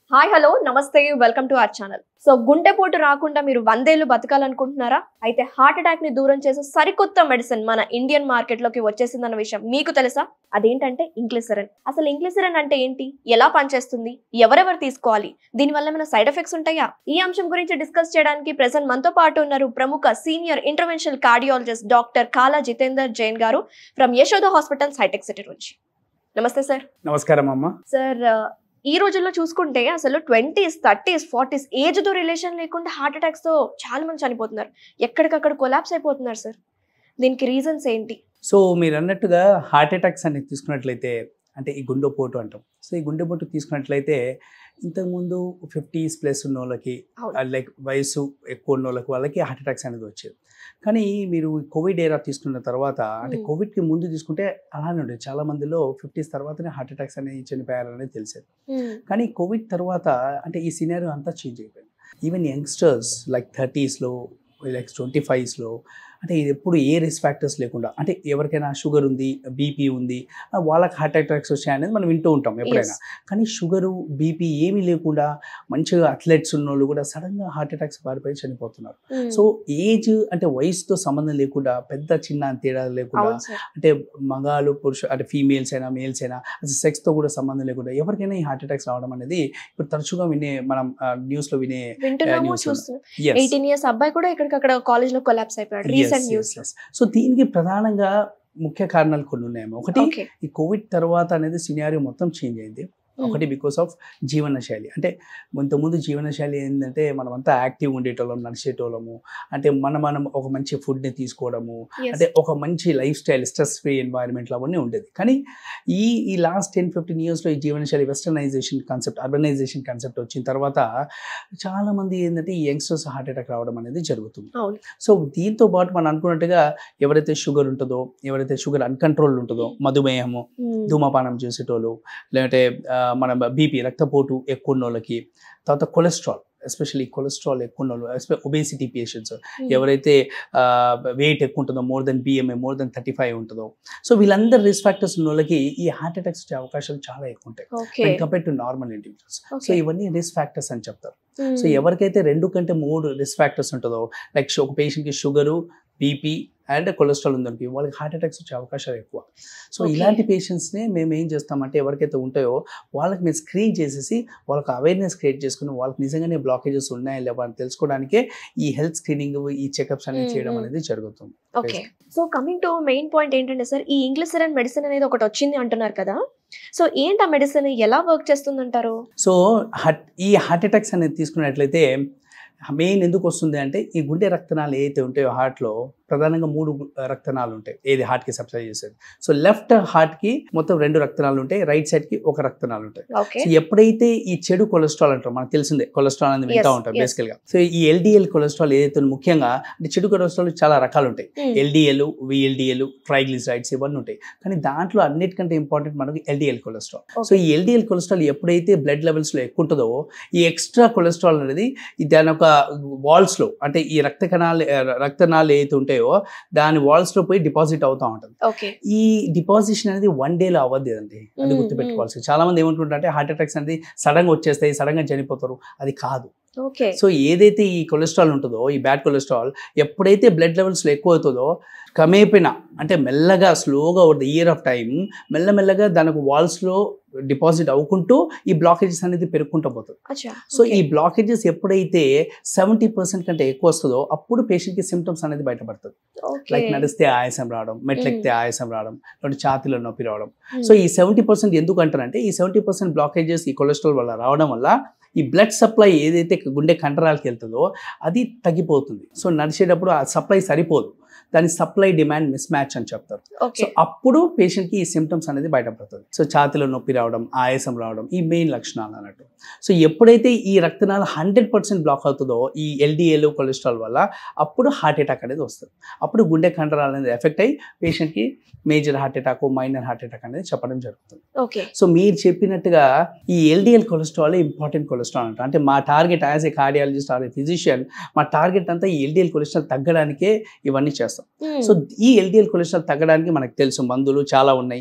Hi hello నమస్తే welcome to our channel so గుండెపోటు రాకుండా మీరు వందేళ్లు బతకాలనుకుంటున్నారా అయితే హార్ట్ అటాక్ ని దూరం చేసే సరికొత్త మెడిసిన్ మన ఇండియన్ మార్కెట్ లోకి వచ్చేసిందన్న విషయం మీకు తెలుసా అదేంటంటే ఇంక్లిసరన్ అసలు ఇంక్లిసరన్ అంటే ఏంటి ఎలా పనిచేస్తుంది ఎవరెవరు తీసుకోవాలి దీనివల్ల ఏమైనా సైడ్ ఎఫెక్ట్స్ ఉంటాయా ఈ అంశం గురించి డిస్కస్ చేయడానికి ప్రెసెంట్ మనతో పాటు ఉన్నారు ప్రముఖ సీనియర్ ఇంటర్వెన్షనల్ కార్డియాలజిస్ట్ డాక్టర్ కాలా Jitender Jain garu from Yashoda hospitals hitech city నుంచి నమస్తే సార్ నమస్కారం అమ్మ సార్ ఈ రోజుల్లో చూసుకుంటే అసలు ట్వంటీస్ థర్టీస్ ఫార్టీస్ ఏజ్ తో రిలేషన్ లేకుండా హార్ట్ అటాక్స్ తో చాలా మంది చనిపోతున్నారు ఎక్కడికక్కడ కొలాప్స్ అయిపోతున్నారు సార్ దీనికి రీజన్స్ ఏంటి సో మీరు అన్నట్టుగా హార్ట్ అటాక్స్ అనేది తీసుకున్నట్లయితే అంటే ఈ గుండెపోటు అంటాం సో ఈ గుండెపోటు తీసుకున్నట్లయితే ఇంతకుముందు ఫిఫ్టీస్ ప్లస్ ఉన్న వాళ్ళకి అవును. లైక్ వయసు ఎక్కువ ఉన్న వాళ్ళకి వాళ్ళకి హార్ట్ అటాక్స్ అనేది వచ్చేది కానీ మీరు కోవిడ్ ఏరా తీసుకున్న తర్వాత అంటే Hmm. కోవిడ్కి ముందు తీసుకుంటే అలానే ఉండేది చాలా మందిలో ఫిఫ్టీస్ తర్వాతనే హార్ట్ అటాక్స్ అనేవి చనిపోయారు అనేది తెలిసేది కానీ కోవిడ్ తర్వాత అంటే ఈ సినారియో అంతా చేంజ్ అయిపోయింది ఈవెన్ యంగ్స్టర్స్ లైక్ థర్టీస్లో లైక్ ట్వంటీ ఫైవ్స్లో అంటే ఇది ఎప్పుడు ఏ రిస్క్ ఫ్యాక్టర్స్ లేకుండా అంటే ఎవరికైనా షుగర్ ఉంది బీపీ ఉంది ఆ, వాళ్ళకి హార్ట్ అటాక్స్ వచ్చాయనేది మనం వింటూ ఉంటాం ఎప్పుడైనా కానీ షుగరు బీపీ ఏమీ లేకుండా మంచిగా అథ్లెట్స్ ఉన్న వాళ్ళు కూడా సడన్గా హార్ట్ అటాక్స్ పారిపోయి చనిపోతున్నారు సో ఏజ్ అంటే వయసుతో సంబంధం లేకుండా పెద్ద చిన్న అని తేడా లేకుండా అవును సార్ అంటే మగాలు పురుష అంటే ఫీమేల్స్ అయినా మేల్స్ అయినా అసలు సెక్స్తో కూడా సంబంధం లేకుండా ఎవరికైనా ఈ హార్ట్ అటాక్స్ రావడం అనేది ఇప్పుడు తరచుగా వినే మనం ఆ, న్యూస్లో వినే వింటున్నాము news చూస్తున్నాం yes, ఎయిటీన్ ఇయర్స్ అబ్బాయి కూడా ఎక్కడికక్కడ కాలేజ్ లో కొలాప్స్ అయిపోయాడు yes, recent yes, news yes. So దీనికి ప్రధానంగా ముఖ్య కారణాలు కొన్ని ఉన్నాయేమో ఒకటి ఓకే ఈ కోవిడ్ తర్వాత అనేది సినారియో మొత్తం చేంజ్ అయింది ఒకటి బికాస్ ఆఫ్ జీవనశైలి అంటే ఇంతకుముందు జీవనశైలి ఏంటంటే మనమంతా యాక్టివ్ ఉండేటోళ్ళం నడిచేటోళ్ళము అంటే మనం మనం ఒక మంచి ఫుడ్ని తీసుకోవడము అంటే ఒక మంచి లైఫ్ స్టైల్ స్ట్రెస్ ఫ్రీ ఎన్వైరన్మెంట్లో అవన్నీ ఉండేది కానీ ఈ ఈ లాస్ట్ టెన్ ఫిఫ్టీన్ ఇయర్స్లో ఈ జీవనశైలి వెస్టర్నైజేషన్ కాన్సెప్ట్ అర్బనైజేషన్ కాన్సెప్ట్ వచ్చిన తర్వాత చాలా మంది ఏంటంటే ఈ యంగ్స్టర్స్ హార్ట్ అటాక్ రావడం అనేది జరుగుతుంది అవును సో దీంతో పాటు మనం అనుకున్నట్టుగా ఎవరైతే షుగర్ ఉంటుందో ఎవరైతే షుగర్ అన్కంట్రోల్ ఉంటుందో మధుమేహము ధూమపానం చేసేటోళ్ళు లేదంటే ఆ, మన బీపీ రక్తపోటు ఎక్కువ ఉన్న వాళ్ళకి తర్వాత కొలెస్ట్రాల్ ఎస్పెషల్లీ కొలెస్ట్రాల్ ఎక్కువ ఉన్న వాళ్ళు ఒబేసిటీ పేషెంట్స్ ఎవరైతే వెయిట్ ఎక్కువ ఉంటుందో more than BMI more than thirty five ఉంటుందో సో వీళ్ళందరూ రిస్క్ ఫ్యాక్టర్స్ ఉన్న వాళ్ళకి ఈ హార్ట్ అటాక్స్ వచ్చే అవకాశాలు చాలా ఎక్కువ ఉంటాయి okay compare to normal individuals so okay ఇవన్నీ రిస్క్ ఫ్యాక్టర్స్ అని చెప్తారు సో ఎవరికైతే రెండు కంటే మూడు రిస్క్ ఫ్యాక్టర్స్ ఉంటుందో లైక్ ఒక పేషెంట్కి షుగరు బీపీ అండ్ కొలెస్ట్రాల్ ఉందనుకో వాళ్ళకి హార్ట్ అటాక్స్ వచ్చే అవకాశాలు ఎక్కువ సో Okay. ఇలాంటి పేషెంట్స్ని మేము ఏం చేస్తామంటే ఎవరికైతే ఉంటాయో వాళ్ళకి మేము స్క్రీన్ చేసేసి వాళ్ళకి అవేర్నెస్ క్రియేట్ చేసుకుని వాళ్ళకి నిజంగానే బ్లాకేజెస్ ఉన్నాయా లేవా అని తెలుసుకోవడానికే ఈ హెల్త్ స్క్రీనింగ్ ఈ చెకప్స్ అనేది Hmm, చేయడం hmm. అనేది జరుగుతుంది okay so coming to main point ఏంటంటే సార్ ఈ ఇంగ్లిసరన్ మెడిసిన్ అనేది ఒకటి వచ్చింది అంటున్నారు కదా సో ఏంటి ఆ మెడిసిన్ ఎలా వర్క్ చేస్తుంది అంటారు సో హార్ట్ ఈ హార్ట్ అటాక్స్ అనేది తీసుకున్నట్లయితే మెయిన్ ఎందుకు వస్తుంది అంటే ఈ గుండె రక్తనాలు ఏవైతే ఉంటాయో హార్ట్లో ప్రధానంగా మూడు గు- రక్తనాలు ఉంటాయి ఏది హార్ట్కి సప్లై చేసేది సో లెఫ్ట్ హార్ట్కి మొత్తం రెండు రక్తనాలు ఉంటాయి రైట్ సైడ్కి ఒక రక్తనాలు ఉంటాయి ఓకే సో ఎప్పుడైతే ఈ చెడు కొలెస్ట్రాల్ అంటారు మనకు తెలిసిందే కొలెస్ట్రాల్ అనేది వింటా Yes, ఉంటాం yes. బేసికల్గా సో ఈ ఎల్డిఎల్ కొలెస్ట్రాల్ ఏదైతే ఉందో ముఖ్యంగా అంటే చెడు కొలెస్ట్రాల్ చాలా రకాలు ఉంటాయి ఎల్డిఎల్ విఎల్డిఎల్ ట్రైగ్లిసరైడ్స్ ఇవన్నీ ఉంటాయి కానీ దాంట్లో అన్నిటికంటే ఇంపార్టెంట్ మనకి ఎల్డిఎల్ కొలెస్ట్రాల్ సో ఈ ఎల్డిఎల్ కొలెస్ట్రాల్ ఎప్పుడైతే బ్లడ్ లెవెల్స్లో ఎక్కువ ఉంటుందో ఈ ఎక్స్ట్రా కొలెస్ట్రాల్ అనేది ఈ దాని ఒక వాల్స్లో అంటే ఈ రక్త కణాలు రక్తనాలు ఏవైతే ఉంటాయో దాని వాల్స్లో పోయి డిపాజిట్ అవుతూ ఉంటుంది ఓకే ఈ డిపాజిషన్ అనేది వన్ డేలో అవ్వదు అండి అది Mm, గుర్తుపెట్టుకోవాల్సింది చాలా మంది ఏమంటుంటారంటే హార్ట్ అటాక్స్ అనేది సడన్గా వచ్చేస్తాయి సడన్గా చనిపోతారు అది కాదు ఓకే సో ఏదైతే ఈ కొలెస్ట్రాల్ ఉంటుందో ఈ బ్యాడ్ కొలెస్ట్రాల్ ఎప్పుడైతే బ్లడ్ లెవెల్స్లో ఎక్కువ అవుతుందో క్రమేపిన అంటే మెల్లగా స్లోగా over the year of time మెల్లమెల్లగా దానికి వాల్స్లో డిపాజిట్ అవ్వుకుంటూ ఈ బ్లాకేజెస్ అనేది పెరుగుకుంటూ పోతుంది అచ్చా సో ఈ బ్లాకేజెస్ ఎప్పుడైతే సెవెంటీ పర్సెంట్ కంటే ఎక్కువ వస్తుందో అప్పుడు పేషెంట్కి సిమ్టమ్స్ అనేది బయటపడుతుంది ఓకే లైక్ నడిస్తే ఆయాసం రావడం మెట్లెక్కితే ఆయాసం రావడం లేదంటే ఛాతీలో నొప్పి రావడం సో ఈ సెవెంటీ పర్సెంట్ ఎందుకు అంటారంటే ఈ సెవెంటీ పర్సెంట్ బ్లాకేజెస్ ఈ కొలెస్ట్రాల్ వల్ల రావడం వల్ల ఈ బ్లడ్ సప్లై ఏదైతే గుండె కండరాలకి వెళ్తుందో అది తగ్గిపోతుంది సో నడిచేటప్పుడు ఆ సప్లై సరిపోదు దాని సప్లై డిమాండ్ మిస్ మ్యాచ్ అని చెప్తారు ఓకే సో అప్పుడు పేషెంట్కి ఈ సిమ్టమ్స్ అనేది బయటపడుతుంది సో ఛాతీలో నొప్పి రావడం ఆయాసం రావడం ఈ మెయిన్ లక్షణాలు అన్నట్టు సో ఎప్పుడైతే ఈ రక్తనాళ హండ్రెడ్ పర్సెంట్ బ్లాక్ అవుతుందో ఈ ఎల్డిఎల్ కొలెస్ట్రాల్ వల్ల అప్పుడు హార్ట్ అటాక్ అనేది వస్తుంది అప్పుడు గుండె కండరాలు అనేది ఎఫెక్ట్ అయ్యి పేషెంట్కి major heart attack minor heart attack అనేది చెప్పడం జరుగుతుంది ఓకే సో మీరు చెప్పినట్టుగా ఈ ఎల్డిఎల్ కొలెస్ట్రాల్ ఇంపార్టెంట్ కొలెస్ట్రాల్ అంట అంటే మా target as a cardiologist or a physician మా టార్గెట్ అంతా ఈ ఎల్డిఎల్ కొలెస్ట్రాల్ తగ్గడానికే ఇవన్నీ చేస్తాం సో ఈ ఎల్డిఎల్ కొలెస్ట్రాల్ తగ్గడానికి మనకు తెలుసు మందులు చాలా ఉన్నాయి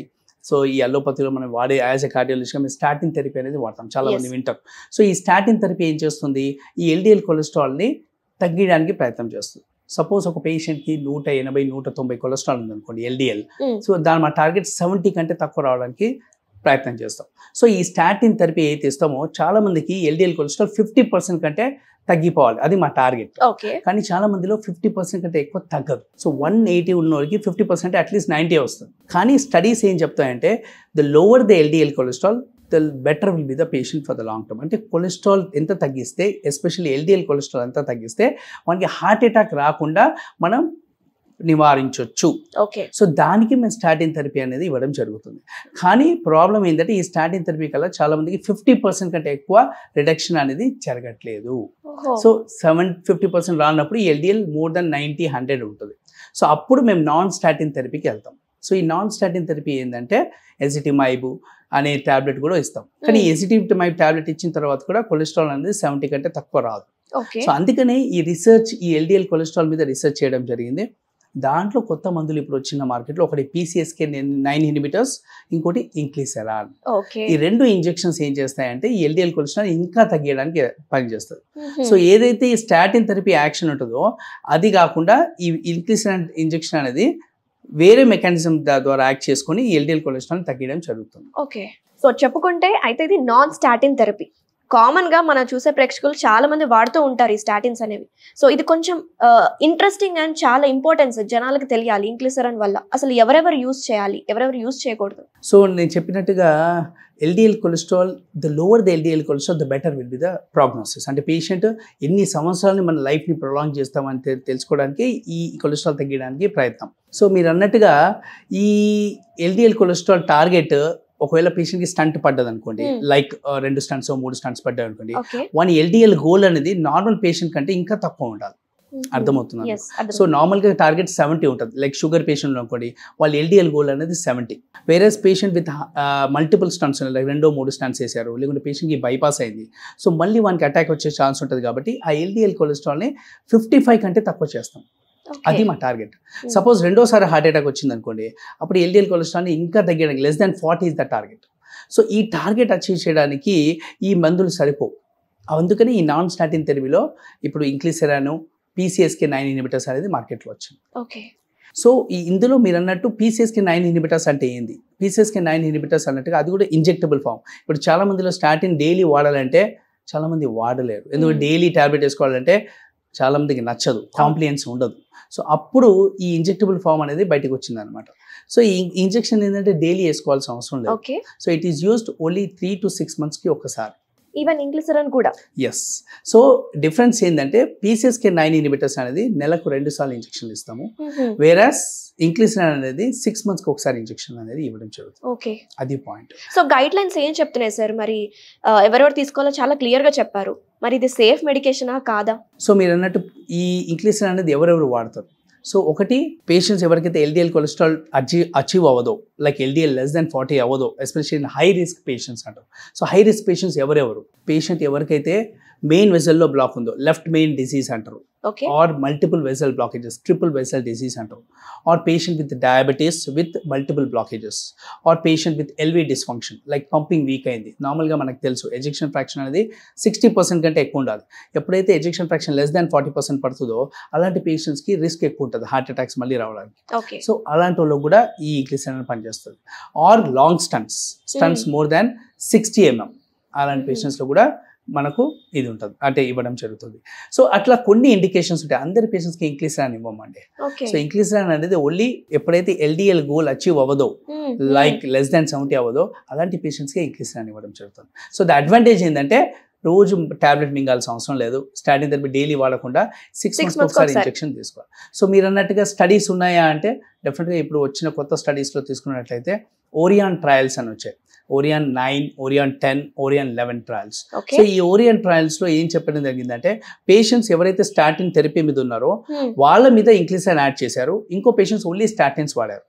సో ఈ అల్లోపతిలో మనం వాడే యాజ్ ఎ కార్డియాలజిస్ట్గా మేము స్టాటిన్ థెరపీ అనేది వాడతాం చాలా మంది Yes. వింటారు సో ఈ స్టాటిన్ థెరపీ ఏం చేస్తుంది ఈ ఎల్డిఎల్ కొలెస్ట్రాల్ని తగ్గించడానికి ప్రయత్నం చేస్తుంది సపోజ్ ఒక పేషెంట్కి నూట ఎనభై నూట తొంభై కొలెస్ట్రాల్ ఉందనుకోండి ఎల్డిఎల్ Mm. సో దాని మా టార్గెట్ సెవెంటీ కంటే తక్కువ రావడానికి ప్రయత్నం చేస్తాం సో ఈ స్టాటిన్ థెరపీ ఏదైతే ఇస్తామో చాలా మందికి ఎల్డిఎల్ కొలెస్ట్రాల్ ఫిఫ్టీ పర్సెంట్ కంటే తగ్గిపోవాలి అది మా టార్గెట్ ఓకే కానీ చాలా మందిలో ఫిఫ్టీ పర్సెంట్ కంటే ఎక్కువ తగ్గదు సో వన్ ఎయిటీ ఉన్న వాళ్ళకి ఫిఫ్టీ పర్సెంట్ అట్లీస్ట్ నైంటీ వస్తుంది కానీ స్టడీస్ ఏం చెప్తాయంటే the lower the LDL cholesterol the better will be the patient for the long term అంటే కొలెస్ట్రాల్ ఎంత తగ్గిస్తే ఎస్పెషల్లీ ఎల్డిఎల్ కొలెస్ట్రాల్ ఎంత తగ్గిస్తే మనకి హార్ట్ అటాక్ రాకుండా మనం నివారించవచ్చు ఓకే సో దానికి మేము స్టాటిన్ థెరపీ అనేది ఇవ్వడం జరుగుతుంది కానీ ప్రాబ్లం ఏంటంటే ఈ స్టాటిన్ థెరపీ కల్లా చాలా మందికి ఫిఫ్టీ పర్సెంట్ కంటే ఎక్కువ రిడక్షన్ అనేది జరగట్లేదు ఓహో సో సెవెన్ ఫిఫ్టీ పర్సెంట్ రానప్పుడు LDL more than ninety hundred ఉంటుంది సో అప్పుడు మేము నాన్ స్టాటిన్ థెరపీకి వెళ్తాం సో ఈ నాన్ స్టాటిన్ థెరపీ ఏంటంటే ఎజిటిమైబు అనే ట్యాబ్లెట్ కూడా ఇస్తాం కానీ Hmm. ఎజిటిమైబ్ ట్యాబ్లెట్ ఇచ్చిన తర్వాత కూడా కొలెస్ట్రాల్ అనేది సెవెంటీ కంటే తక్కువ రాదు ఓకే సో అందుకనే ఈ రీసెర్చ్ ఈ ఎల్డిఎల్ కొలెస్ట్రాల్ మీద రీసెర్చ్ చేయడం జరిగింది దాంట్లో కొత్త మందులు ఇప్పుడు వచ్చిన మార్కెట్లో ఒకటి పీసీఎస్కే నైన్ ఇన్హిబిటర్స్ ఇంకోటి ఇంక్లిసెరాన్ ఓకే ఈ రెండు ఇంజెక్షన్స్ ఏం చేస్తాయంటే ఈ ఎల్డిఎల్ కొలెస్ట్రాల్ ఇంకా తగ్గించడానికి పనిచేస్తుంది మ్మ్. సో ఏదైతే ఈ స్టాటిన్ థెరపీ యాక్షన్ ఉంటుందో అది కాకుండా ఈ ఇంక్లిసెరాన్ ఇంజెక్షన్ అనేది వేరే మెకానిజం ద్వారా యాక్ట్ చేసుకొని ఈ ఎల్డిఎల్ కొలెస్ట్రాల్ తగ్గించడం జరుగుతుంది ఓకే సో చెప్పుకుంటే అయితే ఇది నాన్ స్టాటిన్ థెరపీ కామన్ గా మనం చూసే ప్రేక్షకులు చాలా మంది వాడుతూ ఉంటారు ఈ స్టాటిన్స్ అనేవి సో ఇది కొంచెం ఇంట్రెస్టింగ్ అండ్ చాలా ఇంపార్టెన్స్ జనాలకు తెలియాలి ఇంక్లిసరన్ వల్ల అసలు ఎవరెవరు యూజ్ చేయాలి ఎవరెవరు యూజ్ చేయకూడదు సో నేను చెప్పినట్టుగా LDL cholesterol the lower the LDL cholesterol the better will be the prognosis అంటే పేషెంట్ ఎన్ని సంవత్సరాలని మన లైఫ్ని ప్రొలాంగ్ చేస్తామని తె- తెలుసుకోవడానికి ఈ కొలెస్ట్రాల్ తగ్గడానికి ప్రయత్నం సో మీరు అన్నట్టుగా ఈ ఎల్డిఎల్ కొలెస్ట్రాల్ టార్గెట్ ఒకవేళ పేషెంట్కి స్టంట్ పడ్డది అనుకోండి Hmm. లైక్ రెండు స్టంట్స్ మూడు స్టంట్స్ పడ్డాయి అనుకోండి ఓకే వన్ ఎల్డిఎల్ గోల్ అనేది నార్మల్ పేషెంట్ కంటే ఇంకా తక్కువ ఉండాలి అర్థమవుతుంది ఎస్ సో నార్మల్గా టార్గెట్ సెవెంటీ ఉంటుంది లైక్ షుగర్ పేషెంట్ అనుకోండి వాళ్ళ ఎల్డిఎల్ గోల్ అనేది సెవెంటీ వేరే పేషెంట్ విత్ మల్టిపుల్ స్టన్స్ ఉన్నాయి లైక్ రెండో మూడు స్టన్స్ వేసారు లేకుంటే పేషెంట్కి బైపాస్ అయింది సో మళ్ళీ వానికి అటాక్ వచ్చే ఛాన్స్ ఉంటుంది కాబట్టి ఆ ఎల్డిఎల్ కొలెస్ట్రాల్ని ఫిఫ్టీ ఫైవ్ కంటే తక్కువ చేస్తాం అది మా టార్గెట్ సపోజ్ రెండోసారి హార్ట్ అటాక్ వచ్చింది అనుకోండి అప్పుడు ఎల్డిఎల్ కొలెస్ట్రాల్ని ఇంకా తగ్గడానికి less than forty is the target so ఈ టార్గెట్ అచీవ్ చేయడానికి ఈ మందులు సరిపోవు అందుకని ఈ నాన్ స్టాటిన్ థెరపీలో ఇప్పుడు ఇంక్లిసెరాను పీసీఎస్కే నైన్ ఇన్హిబిటర్స్ అనేది మార్కెట్లో వచ్చింది ఓకే సో ఈ ఇందులో మీరు అన్నట్టు పీసీఎస్కే నైన్ ఇన్హిబిటర్స్ అంటే ఏంది పీసీఎస్కే నైన్ ఇన్హిబిటర్స్ అన్నట్టుగా అది కూడా ఇంజెక్టబుల్ ఫామ్ ఇప్పుడు చాలా మందిలో స్టాటిన్ డైలీ వాడాలంటే చాలా మంది వాడలేరు ఎందుకంటే Hmm. డైలీ టాబ్లెట్ వేసుకోవాలంటే చాలా మందికి నచ్చదు కాంప్లియన్స్ ఉండదు సో అప్పుడు ఈ ఇంజెక్టబుల్ ఫామ్ అనేది బయటకు వచ్చింది అనమాట సో ఈ ఇంజెక్షన్ ఏంటంటే డైలీ వేసుకోవాల్సిన అవసరం లేదు okay so it is used only three to six మంత్స్కి ఒకసారి ఈవెన్ ఇంగ్లీసరన్ కూడా ఎస్ సో డిఫరెన్స్ ఏంటంటే పీసీఎస్కే నైన్ ఇన్హిబిటర్స్ అనేది నెలకు రెండు సార్లు ఇంజెక్షన్లు ఇస్తాము వేరాస్ ఇంక్లిసిన్ అనేది సిక్స్ మంత్స్కి ఒకసారి ఇంజెక్షన్ అనేది ఇవ్వడం జరుగుతుంది ఓకే అది పాయింట్ సో గైడ్ లైన్స్ ఏం చెప్తున్నాయి సార్ మరి ఆ, ఎవరెవరు తీసుకోవాలో చాలా క్లియర్ గా చెప్పారు మరి ఇది సేఫ్ మెడికేషనా కాదా సో మీరు అన్నట్టు ఈ ఇంక్లిసిన్ అనేది ఎవరెవరు వాడతారు సో ఒకటి పేషెంట్స్ ఎవరికైతే ఎల్డిఎల్ కొలెస్ట్రాల్ అచీవ్ అచీవ్ అవ్వదో like LDL less than forty అవ్వదో especially in high risk patients అంటారు సో హై రిస్క్ పేషెంట్స్ ఎవరెవరు పేషెంట్ ఎవరికైతే మెయిన్ వెజల్లో బ్లాక్ ఉందో లెఫ్ట్ మెయిన్ డిసీజ్ అంటారు okay or multiple vessel blockages triple vessel disease అంటాం or patient with diabetes with multiple blockages or patient with LV dysfunction like pumping weak అయింది నార్మల్గా మనకు తెలుసు ఎజెక్షన్ ఫ్రాక్షన్ అనేది సిక్స్టీ పర్సెంట్ కంటే ఎక్కువ ఉండాలి ఎప్పుడైతే ejection fraction less than forty percent పడుతుందో అలాంటి పేషెంట్స్కి రిస్క్ ఎక్కువ ఉంటుంది హార్ట్ అటాక్స్ మళ్ళీ రావడానికి ఓకే సో అలాంటి వాళ్ళకి కూడా ఈ గ్లిసరిన్ పనిచేస్తుంది or long stents stents more than sixty MM అలాంటి Mm. పేషెంట్స్లో కూడా మనకు ఇది ఉంటుంది అంటే ఇవ్వడం జరుగుతుంది సో అట్లా కొన్ని ఇండికేషన్స్ ఉంటాయి అందరి పేషెంట్స్కి ఇంక్లీసరాన్ ఇవ్వమండి ఓకే సో ఇంక్లీసరాన్ అనేది ఓన్లీ ఎప్పుడైతే ఎల్డిఎల్ గోల్ అచీవ్ అవ్వదో లైక్ లెస్ దాన్ సెవెంటీ అవ్వదో అలాంటి పేషెంట్స్కి ఇంక్లీసరాన్ ఇవ్వడం జరుగుతుంది సో ద అడ్వాంటేజ్ ఏంటంటే రోజు టాబ్లెట్ మింగాల్సిన అవసరం లేదు స్టాటిన్ థెరపీ డైలీ వాడకుండా సిక్స్ Six మంత్స్ months ఒకసారి ఒకసారి. ఇంజెక్షన్ తీసుకోవాలి సో మీరు అన్నట్టుగా స్టడీస్ ఉన్నాయా అంటే డెఫినెట్గా ఇప్పుడు వచ్చిన కొత్త స్టడీస్లో తీసుకున్నట్లయితే ఓరియాన్ ట్రయల్స్ అని వచ్చాయి Orion nine Orion ten Orion eleven trials okay so ఈ ఓరియాన్ ట్రయల్స్లో ఏం చెప్పడం జరిగిందంటే పేషెంట్స్ ఎవరైతే స్టాటిన్ థెరపీ మీద ఉన్నారో వాళ్ళ మీద ఇంక్లిసైన్ యాడ్ చేశారు ఇంకో పేషెంట్స్ ఓన్లీ స్టాటిన్స్ వాడారు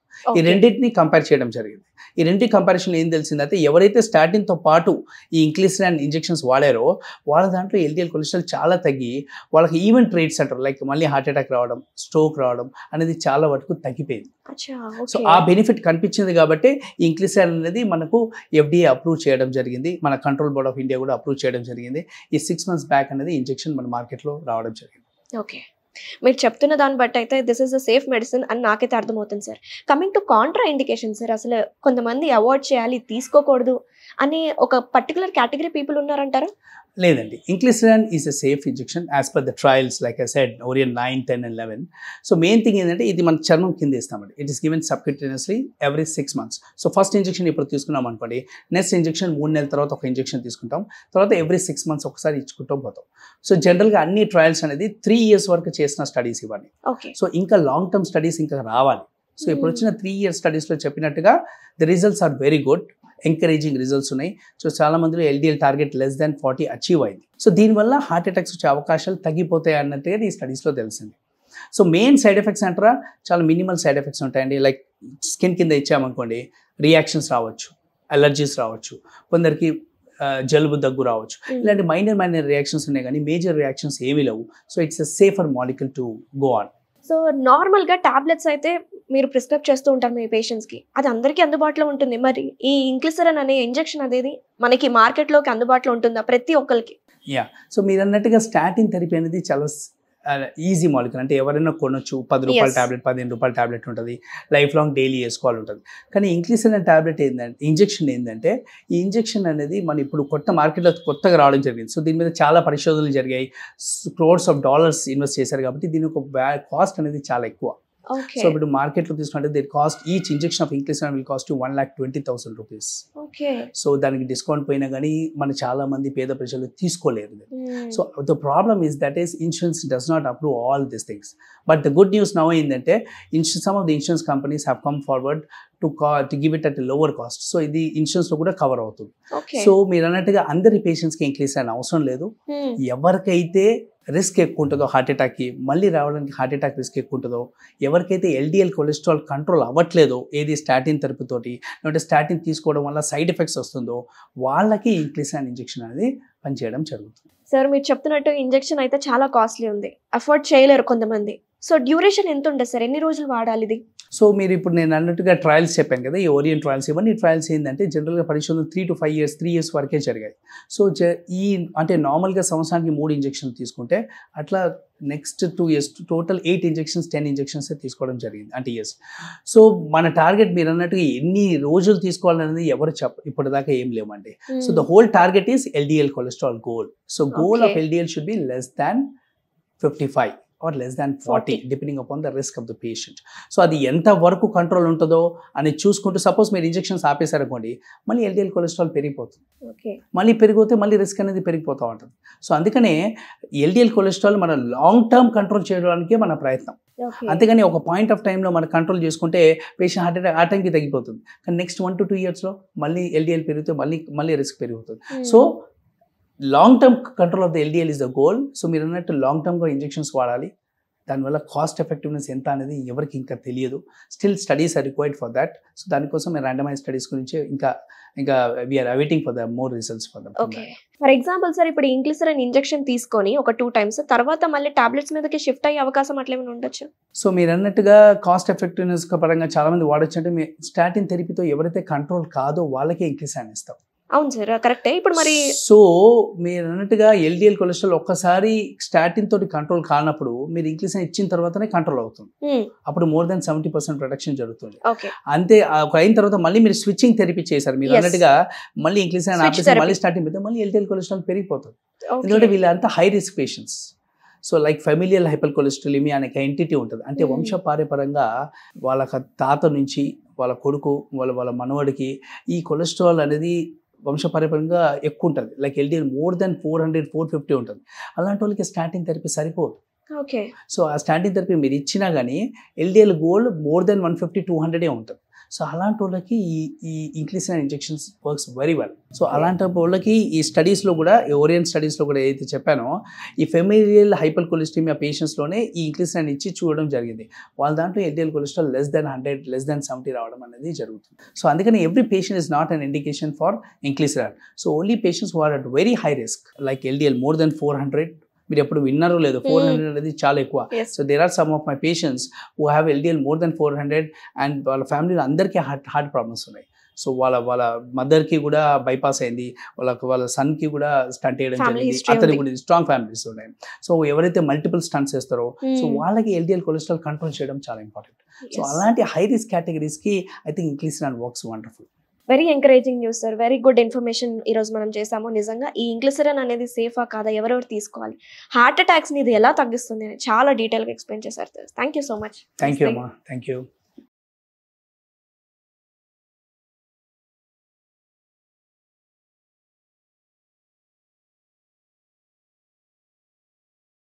ఈ Okay. రెండింటిని కంపేర్ చేయడం జరిగింది ఈ రెండింటి కంపారిజన్ ఏం తెలిసిందంటే ఎవరైతే స్టాటిన్తో పాటు ఈ ఇంక్లిసిరాన్ ఇంజెక్షన్స్ వాడారో వాళ్ళ దాంట్లో ఎల్డిఎల్ కొలెస్ట్రాల్ చాలా తగ్గి వాళ్ళకి ఈవెంట్ రేట్స్ అంటారు లైక్ మళ్ళీ హార్ట్ అటాక్ రావడం స్ట్రోక్ రావడం అనేది చాలా వరకు తగ్గిపోయింది అచ్చా సో ఓకే ఆ బెనిఫిట్ కనిపించింది కాబట్టి ఈ ఇంక్లిసాన్ అనేది మనకు ఎఫ్డీఏ అప్రూవ్ చేయడం జరిగింది మన కంట్రోల్ బోర్డ్ ఆఫ్ ఇండియా కూడా అప్రూవ్ చేయడం జరిగింది ఈ సిక్స్ మంత్స్ బ్యాక్ అనేది ఇంజెక్షన్ మన మార్కెట్లో రావడం జరిగింది ఓకే మీరు చెప్తున్న దాన్ని బట్టి అయితే this is a safe medicine అని నాకైతే అర్థమవుతుంది sir coming to contraindication sir అసలు కొంతమంది అవాయిడ్ చేయాలి తీసుకోకూడదు అని ఒక పర్టికులర్ కేటగిరీ పీపుల్ ఉన్నారంటారా లేదండి inclisiran is a safe injection as per the trials like I said Orion nine ten and eleven so main thing ఏంటంటే ఇది మన చర్మం కింద ఇస్తామండి it is given subcutaneously every six months so first injection ఇప్పుడు తీసుకున్నాం అనుకోండి నెక్స్ట్ ఇంజెక్షన్ మూడు నెలల తర్వాత ఒక ఇంజెక్షన్ తీసుకుంటాం తర్వాత ఎవ్రీ సిక్స్ మంత్స్ ఒకసారి ఇచ్చుకుంటూ పోతాం సో జనరల్గా అన్ని ట్రయల్స్ అనేది త్రీ ఇయర్స్ వరకు చేసిన స్టడీస్ ఇవన్నీ ఓకే సో ఇంకా లాంగ్ టర్మ్ స్టడీస్ ఇంకా రావాలి సో ఇప్పుడు వచ్చిన త్రీ ఇయర్ స్టడీస్లో చెప్పినట్టుగా the results are very good encouraging results ఉన్నాయి సో చాలా మందిలో LDL target less than forty achieve అయింది సో దీనివల్ల హార్ట్ అటాక్స్ వచ్చే అవకాశాలు తగ్గిపోతాయి అన్నట్టుగా ఈ స్టడీస్లో తెలిసింది సో మెయిన్ సైడ్ ఎఫెక్ట్స్ అంటారా చాలా మినిమల్ సైడ్ ఎఫెక్ట్స్ ఉంటాయండి లైక్ స్కిన్ కింద ఇచ్చామనుకోండి రియాక్షన్స్ రావచ్చు అలర్జీస్ రావచ్చు కొందరికి ఆ, జలుబు దగ్గు రావచ్చు ఇలాంటి మైనర్ మైనర్ రియాక్షన్స్ ఉన్నాయి కానీ మేజర్ రియాక్షన్స్ ఏమీ లేవు so it's a safer molecule to go on so normal గా టాబ్లెట్స్ అయితే మీరు ప్రిస్క్రైబ్ చేస్తూ ఉంటారు మీ పేషెంట్స్ కి అది అందరికీ అందుబాటులో ఉంటుంది మరి ఈ ఇంక్లిసరన్ అనే ఇంజెక్షన్ అనేది మనకి మార్కెట్ లోకి అందుబాటులో ఉంటుందా ప్రతి ఒక్కరికి యా సో మీరు అన్నట్టుగా స్టాటిన్ థెరపీ అనేది చాలా ఈజీ మాలిక్యూల్ అంటే ఎవరైనా కొనొచ్చు పది రూపాయల Yes. టాబ్లెట్ పదిహేను రూపాయల టాబ్లెట్ ఉంటుంది లైఫ్ లాంగ్ డైలీ వేసుకోవాలి ఉంటుంది కానీ ఇంక్లీసన్ అనే టాబ్లెట్ ఏంటంటే ఇంజెక్షన్ ఏంటంటే ఈ ఇంజెక్షన్ అనేది మన ఇప్పుడు కొత్త మార్కెట్లో కొత్తగా రావడం జరిగింది సో దీని మీద చాలా పరిశోధనలు జరిగాయి క్రోడ్స్ ఆఫ్ డాలర్స్ ఇన్వెస్ట్ చేశారు కాబట్టి దీని ఒక కాస్ట్ అనేది చాలా ఎక్కువ ఓకే సో ఇప్పుడు మార్కెట్లో తీసుకుంటే దీని cost each injection of inclisiran will cost one lakh twenty thousand rupees okay so దానికి డిస్కౌంట్ పోయినా కానీ మన చాలా మంది పేద ప్రజలు తీసుకోలేరు so the problem is that is insurance does not approve all this things but the good news now ఏంటంటే ఇన్సూ some of the insurance companies have come forward to కా to give it at lower cost so ఇది ఇన్సూరెన్స్లో కూడా cover అవుతుంది okay so మీరు అన్నట్టుగా అందరి పేషెంట్స్కి ఇంక్రీస్ అయిన అవసరం లేదు ఎవరికైతే రిస్క్ ఎక్కువ ఉంటుందో హార్ట్ అటాక్కి మళ్ళీ రావడానికి హార్ట్ అటాక్ రిస్క్ ఎక్కువ ఉంటుందో ఎవరికైతే ఎల్డిఎల్ కొలెస్ట్రాల్ కంట్రోల్ అవ్వట్లేదో ఏది స్టాటిన్ థెరపీతోటి లేదంటే స్టాటిన్ తీసుకోవడం వల్ల సైడ్ ఎఫెక్ట్స్ వస్తుందో వాళ్ళకి ఇంక్లిసాన్ ఇంజెక్షన్ అనేది పనిచేయడం జరుగుతుంది సార్ మీరు చెప్తున్నట్టు ఇంజెక్షన్ అయితే చాలా కాస్ట్లీ ఉంది అఫోర్డ్ చేయలేరు కొంతమంది సో డ్యూరేషన్ ఎంత ఉంటుంది సార్ ఎన్ని రోజులు వాడాలి ఇది సో మీరు ఇప్పుడు నేను అన్నట్టుగా ట్రయల్స్ చెప్పాను కదా ఈ ఓరియన్ ట్రయల్స్ ఇవన్నీ ట్రయల్స్ ఏంటంటే జనరల్గా పరిశోధన three to five years three years వరకే జరిగాయి సో జ ఈ అంటే నార్మల్గా సంవత్సరానికి మూడు ఇంజెక్షన్లు తీసుకుంటే అట్లా next two years total eight injections ten injections తీసుకోవడం జరిగింది అంటే ఇయర్స్ సో మన టార్గెట్ మీరు అన్నట్టుగా ఎన్ని రోజులు తీసుకోవాలనేది ఎవరు చెప్ప ఇప్పటిదాకా ఏం లేవండి so the whole target is LDL cholesterol goal so goal of Okay. LDL should be less than fifty five or less than forty 40. Depending upon the risk of the patient so అది ఎంత వరకు control ఉంటుందో అని చూసుకుంటూ suppose మీరు injections ఆపేశారనుకోండి మళ్ళీ LDL cholesterol పెరిగిపోతుంది okay మళ్ళీ పెరిగిపోతే మళ్ళీ రిస్క్ అనేది పెరిగిపోతూ ఉంటుంది సో అందుకనే ఎల్డిఎల్ కొలెస్ట్రాల్ మన లాంగ్ టర్మ్ కంట్రోల్ చేయడానికే మన ప్రయత్నం ఓకే అంతేగాని ఒక పాయింట్ ఆఫ్ టైంలో మనం కంట్రోల్ చేసుకుంటే పేషెంట్ హార్ట్ అటాక్ ఆ టైంకి తగ్గిపోతుంది కానీ నెక్స్ట్ వన్ టు టూ ఇయర్స్లో మళ్ళీ ఎల్డిఎల్ పెరిగితే మళ్ళీ మళ్ళీ రిస్క్ పెరుగుతుంది so long term control of the LDL is the goal so మీరు అన్నట్టు లాంగ్ టర్మ్గా ఇంజెక్షన్స్ వాడాలి దానివల్ల కాస్ట్ ఎఫెక్టివ్నెస్ ఎంత అనేది ఎవరికి ఇంకా తెలియదు still studies are required for that so దానికోసం మేము ర్యాండమైజ్ స్టడీస్ గురించి ఇంకా ఇంకా we are awaiting for the more results for the okay for example sir ఇప్పుడు ఇంక్లిసరన్ ఇంజెక్షన్ తీసుకొని ఒక టూ టైమ్స్ తర్వాత మళ్ళీ టాబ్లెట్స్ మీదకి షిఫ్ట్ అయ్యే అవకాశం అట్లా ఏమైనా ఉండొచ్చు సో మీరు అన్నట్టుగా కాస్ట్ ఎఫెక్టివ్నెస్ పరంగా చాలా మంది వాడచ్చు అంటే మీ స్టాటిన్ థెరపీతో ఎవరైతే కంట్రోల్ కాదో వాళ్ళకే ఇంక్రీస్ అని ఇస్తాం అవును సార్ కరెక్టే ఇప్పుడు మరి సో మీరు అన్నట్టుగా ఎల్డిఎల్ కొలెస్ట్రాల్ ఒక్కసారి స్టాటిన్ తోటి కంట్రోల్ కానప్పుడు మీరు ఇంక్రీస్ ఇచ్చిన తర్వాతనే కంట్రోల్ అవుతుంది అప్పుడు more than seventy percent production జరుగుతుంది ఓకే అంతే ఆ ఒక అయిన తర్వాత మళ్ళీ మీరు స్విచ్చింగ్ థెరపీ చేశారు మీరు Yes. అన్నట్టుగా మళ్ళీ ఇంక్రీస్ Switch ఆపేసి therapy. మళ్ళీ స్టార్టింగ్ పెడితే మళ్ళీ ఎల్డిఎల్ కొలెస్ట్రాల్ పెరిగిపోతుంది ఎందుకంటే వీళ్ళంతా high risk patients so like familial hypercholesterolemia అనే ఎంటిటీ ఉంటుంది అంటే Mm. వంశపార్యపరంగా వాళ్ళ క- తాత నుంచి వాళ్ళ కొడుకు వాళ్ళ వాళ్ళ మనవడికి ఈ కొలెస్ట్రాల్ అనేది వంశపార్యపరంగా ఎక్కువ ఉంటుంది like LDL more than four hundred four fifty ఉంటుంది అలాంటి వాళ్ళకి స్టాటిన్ థెరపీ సరిపోదు ఓకే సో ఆ స్టాటిన్ థెరపీ మీరు ఇచ్చినా కానీ LDL goal more than one fifty two హండ్రెడే ఉంటుంది సో అలాంటి వాళ్ళకి ఈ ఈ inclisiran injections works very well so అలాంటి వాళ్ళకి ఈ స్టడీస్లో కూడా ఓరియన్ స్టడీస్లో కూడా ఏదైతే చెప్పానో ఈ ఫెమిలియల్ హైపర్ కొలెస్ట్రీమియా పేషెంట్స్లోనే ఈ ఇంక్లీసిన్ ఇచ్చి చూడడం జరిగింది వాళ్ళ దాంట్లో LDL cholesterol less than hundred less than seventy రావడం అనేది జరుగుతుంది సో అందుకని every patient is not an indication for inclisiran so only patients who are at very high risk like LDL more than four hundred మీరు ఎప్పుడు విన్నారో లేదు four hundred అనేది చాలా ఎక్కువ Yes. So there are some of my patients who have LDL more than four hundred and వాళ్ళ ఫ్యామిలీలో అందరికీ హార్ట్ హార్ట్ ప్రాబ్లమ్స్ ఉన్నాయి సో వాళ్ళ వాళ్ళ మదర్కి కూడా బైపాస్ అయింది వాళ్ళకి వాళ్ళ సన్కి కూడా స్టంట్ చేయడం Family జరిగింది history అతనికి ఉంది. కూడా స్ట్రాంగ్ ఫ్యామిలీస్ ఉన్నాయి సో ఎవరైతే మల్టిపుల్ స్టంట్స్ చేస్తారో సో Hmm. వాళ్ళకి ఎల్డిఎల్ కొలెస్ట్రాల్ కంట్రోల్ చేయడం చాలా ఇంపార్టెంట్ సో Yes. అలాంటి హై రిస్క్ కేటగిరీస్కి I think inclisiran works wonderful very encouraging news sir very good information ఈ రోజు మనం చేసాము నిజంగా ఈ ఇంగ్లీసరన్ అనేది సేఫా కాదా ఎవరెవరు తీసుకోవాలి హార్ట్ అటాక్స్ ని ఇది ఎలా తగ్గిస్తుంది అని చాలా డీటెయిల్ గా ఎక్స్ప్లెయిన్ చేశారు thank you so much thank you అమ్మా థ్యాంక్ యూ